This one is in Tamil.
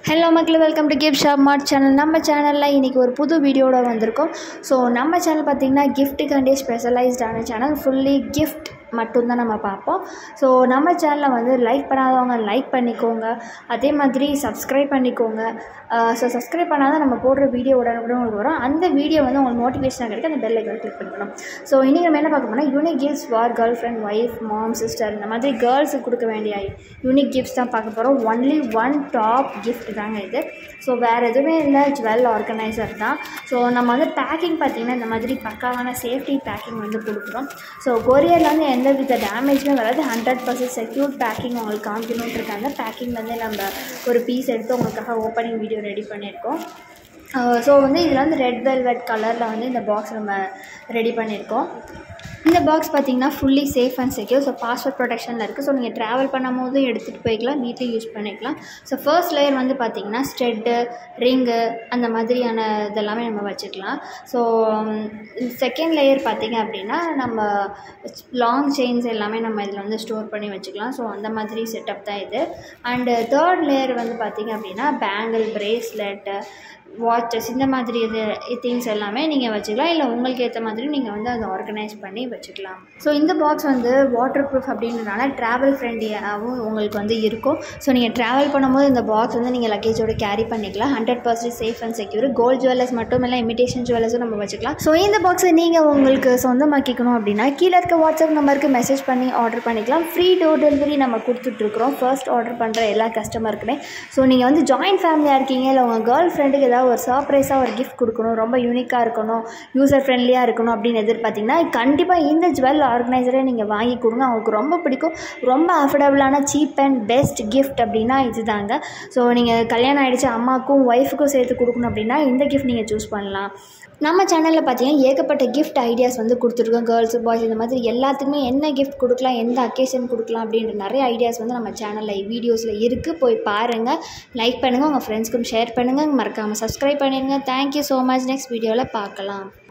ஹலோ மக்கள் welcome to Gift Shop Mart channel நம்ம சேனலில் இன்றைக்கி ஒரு புது வீடியோட வந்திருக்கோம் ஸோ நம்ம சேனல் பார்த்திங்கன்னா கிஃப்ட்டுக்காண்டே ஸ்பெஷலைஸ்டான சேனல் ஃபுல்லி கிஃப்ட் மட்டும்தான் நம்ம பார்ப்போம் ஸோ நம்ம சேனலை வந்து லைக் பண்ணாதவங்க லைக் பண்ணிக்கோங்க அதே மாதிரி சப்ஸ்கிரைப் பண்ணிக்கோங்க ஸோ சப்ஸ்கிரைப் பண்ணால் தான் நம்ம போடுற வீடியோ உடனுக்குடன் உங்களுக்கு வரும் அந்த வீடியோ வந்து உங்களுக்கு நோட்டிஃபிகேஷன் கிடைக்க அந்த பெல் ஐக்கன் கிளிக் பண்ணிக்கணும் ஸோ இன்றைக்கி நம்ம என்ன பார்க்க போனால் unique gifts for girlfriend wife mom sister இந்த மாதிரி கேர்ள்ஸுக்கு கொடுக்க வேண்டிய யூனிக் கிஃப்ட்ஸ் தான் பார்க்க போகிறோம் ஒன்லி ஒன் டாப் கிஃப்ட் தாங்க இது ஸோ வேறு எதுவுமே இல்லை ஜுவல் ஆர்கனைசர் தான் ஸோ நம்ம வந்து பேக்கிங் பார்த்திங்கன்னா இந்த மாதிரி பக்காவான சேஃப்டி பேக்கிங் வந்து கொடுக்குறோம் ஸோ கொரியரில் வந்து எந்த வித டேமேஜுமே வராது ஹண்ட்ரட் பர்சன்ட் செக்யூர் பேக்கிங் உங்களுக்கு காமிக்கணுன்ட்டு இருக்காங்க பேக்கிங் வந்து நம்ம ஒரு பீஸ் எடுத்து உங்களுக்காக ஓப்பனிங் வீடியோ ரெடி பண்ணியிருக்கோம் ஸோ வந்து இதில் வந்து ரெட் வெல்வெட் கலரில் வந்து இந்த பாக்ஸ் நம்ம ரெடி பண்ணியிருக்கோம் இந்த பாக்ஸ் பார்த்தீங்கன்னா fully safe and secure so password ப்ரொடெக்ஷனில் இருக்குது ஸோ நீங்கள் ட்ராவல் பண்ணும் போது எடுத்துகிட்டு போய்க்கலாம் வீட்லேயும் யூஸ் பண்ணிக்கலாம் ஸோ ஃபர்ஸ்ட் லேயர் வந்து பார்த்தீங்கன்னா ஸ்டெட்டு ரிங்கு அந்த மாதிரியான இதெல்லாமே நம்ம வச்சுக்கலாம் ஸோ செகண்ட் லேயர் பார்த்தீங்க அப்படின்னா நம்ம லாங் செயின்ஸ் எல்லாமே நம்ம இதில் வந்து ஸ்டோர் பண்ணி வச்சுக்கலாம் ஸோ அந்த மாதிரி செட்டப் தான் இது அண்டு தேர்ட் லேயர் வந்து பார்த்தீங்க அப்படின்னா பேங்கிள் பிரேஸ்லெட்டு வாட்சஸ் இந்த மாதிரி இது திங்ஸ் எல்லாமே நீங்கள் வச்சுக்கலாம் இல்லை உங்களுக்கு ஏற்ற மாதிரி நீங்கள் வந்து அதை ஆர்கனைஸ் பண்ணி வச்சுக்கலாம் ஸோ இந்த பாக்ஸ் வந்து வாட்டர் ப்ரூஃப் அப்படின்றனால ட்ராவல் ஃப்ரெண்ட்லியாகவும் உங்களுக்கு வந்து இருக்கும் ஸோ நீங்கள் ட்ராவல் பண்ணும்போது இந்த பாக்ஸ் வந்து நீங்கள் லக்கேஜோட கேரி பண்ணிக்கலாம் hundred percent safe and secure gold jewellers மட்டும் இல்லை இமிடேஷன் ஜுவல்லர்ஸும் நம்ம வச்சுக்கலாம் ஸோ இந்த பாக்ஸை நீங்கள் உங்களுக்கு சொந்தமாக்கிக்கணும் அப்படின்னா கீழே இருக்க வாட்ஸ்அப் நம்பருக்கு மெசேஜ் பண்ணி ஆர்டர் பண்ணிக்கலாம் ஃப்ரீ டோர் டெலிவரி நம்ம கொடுத்துட்ருக்குறோம் ஃபர்ஸ்ட் ஆர்டர் பண்ணுற எல்லா கஸ்டமருக்குமே ஸோ நீங்கள் வந்து ஜாயின்ட் ஃபேமிலியாக இருக்கீங்க இல்லை உங்கள் கேர்ள் ஃப்ரெண்டுக்கு ஏதாவது ஒரு சர்ப்ரைஸாக ஒரு கிஃப்ட் கொடுக்கணும் ரொம்ப யூனிக்காக இருக்கணும் யூசர் ஃப்ரெண்ட்லியாக இருக்கணும் அப்படின்னு எதிர்பார்த்தீங்கன்னா கண்டிப்பாக இந்த ஜுவல் ஆர்கனைசரை நீங்கள் வாங்கி கொடுங்க அவங்களுக்கு ரொம்ப பிடிக்கும் ரொம்ப அஃபோர்டபுளான சீப் அண்ட் பெஸ்ட் கிஃப்ட் அப்படின்னா இது தாங்க ஸோ நீங்கள் கல்யாணம் ஆகிடுச்சு அம்மாவுக்கும் ஒய்ஃபுக்கும் சேர்த்து கொடுக்கணும் அப்படின்னா இந்த கிஃப்ட் நீங்கள் சூஸ் பண்ணலாம் நம்ம சேனலில் பார்த்தீங்கன்னா ஏகப்பட்ட கிஃப்ட் ஐடியாஸ் வந்து கொடுத்துருக்கோம் கேர்ள்ஸ் பாய்ஸ் இந்த மாதிரி எல்லாத்துக்குமே என்ன கிஃப்ட் கொடுக்கலாம் எந்த அக்கேஷன் கொடுக்கலாம் அப்படின்ற நிறைய ஐடியாஸ் வந்து நம்ம சேனலில் வீடியோஸில் இருக்குது போய் பாருங்கள் லைக் பண்ணுங்கள் உங்கள் ஃப்ரெண்ட்ஸ்க்கும் ஷேர் பண்ணுங்கள் மறக்காமல் சப்ஸ்கிரைப் பண்ணிடுங்க தேங்க்யூ ஸோ மச் நெக்ஸ்ட் வீடியோவில் பார்க்கலாம்